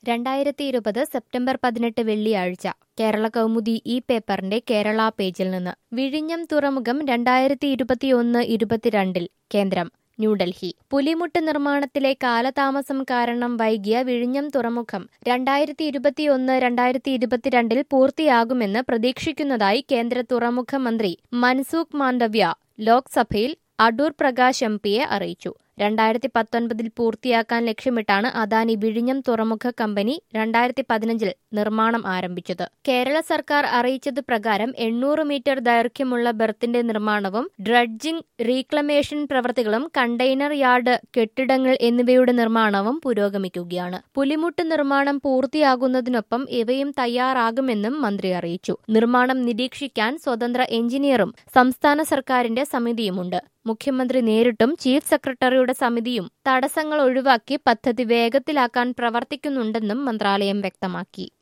രണ്ടായിരത്തി ഇരുപത് സെപ്റ്റംബർ പതിനെട്ട് വെള്ളിയാഴ്ച കേരള കൗമുദി ഈ പേപ്പറിന്റെ കേരള പേജിൽ നിന്ന് വിഴിഞ്ഞം തുറമുഖം രണ്ടായിരത്തി ഇരുപത്തിയൊന്ന് ഇരുപത്തിരണ്ടിൽ കേന്ദ്രം ന്യൂഡൽഹി പുലിമുട്ട് നിർമ്മാണത്തിലെ കാലതാമസം കാരണം വൈകിയ വിഴിഞ്ഞം തുറമുഖം രണ്ടായിരത്തി ഇരുപത്തിയൊന്ന് രണ്ടായിരത്തി ഇരുപത്തിരണ്ടിൽ പൂർത്തിയാകുമെന്ന് പ്രതീക്ഷിക്കുന്നതായി കേന്ദ്ര തുറമുഖ മന്ത്രി മൻസൂഖ് മാണ്ഡവ്യ ലോക്സഭയിൽ അടൂർ പ്രകാശ് എം പിയെ അറിയിച്ചു രണ്ടായിരത്തി പത്തൊൻപതിൽ പൂർത്തിയാക്കാൻ ലക്ഷ്യമിട്ടാണ് അദാനി വിഴിഞ്ഞം തുറമുഖ കമ്പനി രണ്ടായിരത്തി പതിനഞ്ചിൽ നിർമ്മാണം ആരംഭിച്ചത് കേരള സർക്കാർ അറിയിച്ചത് പ്രകാരം എണ്ണൂറ് മീറ്റർ ദൈർഘ്യമുള്ള ബെർത്തിന്റെ നിർമ്മാണവും ഡ്രഡ്ജിംഗ് റീക്ലമേഷൻ പ്രവൃത്തികളും കണ്ടെയ്നർ യാർഡ് കെട്ടിടങ്ങൾ എന്നിവയുടെ നിർമ്മാണവും പുരോഗമിക്കുകയാണ് പുലിമുട്ട് നിർമ്മാണം പൂർത്തിയാകുന്നതിനൊപ്പം ഇവയും തയ്യാറാകുമെന്നും മന്ത്രി അറിയിച്ചു നിർമ്മാണം നിരീക്ഷിക്കാൻ സ്വതന്ത്ര എഞ്ചിനീയറും സംസ്ഥാന സർക്കാരിന്റെ സമിതിയുമുണ്ട് മുഖ്യമന്ത്രി നേരിട്ടും ചീഫ് സെക്രട്ടറിയുടെ സമിതിയും തടസ്സങ്ങൾ ഒഴിവാക്കി പദ്ധതി വേഗത്തിലാക്കാൻ പ്രവർത്തിക്കുന്നുണ്ടെന്നും മന്ത്രാലയം വ്യക്തമാക്കി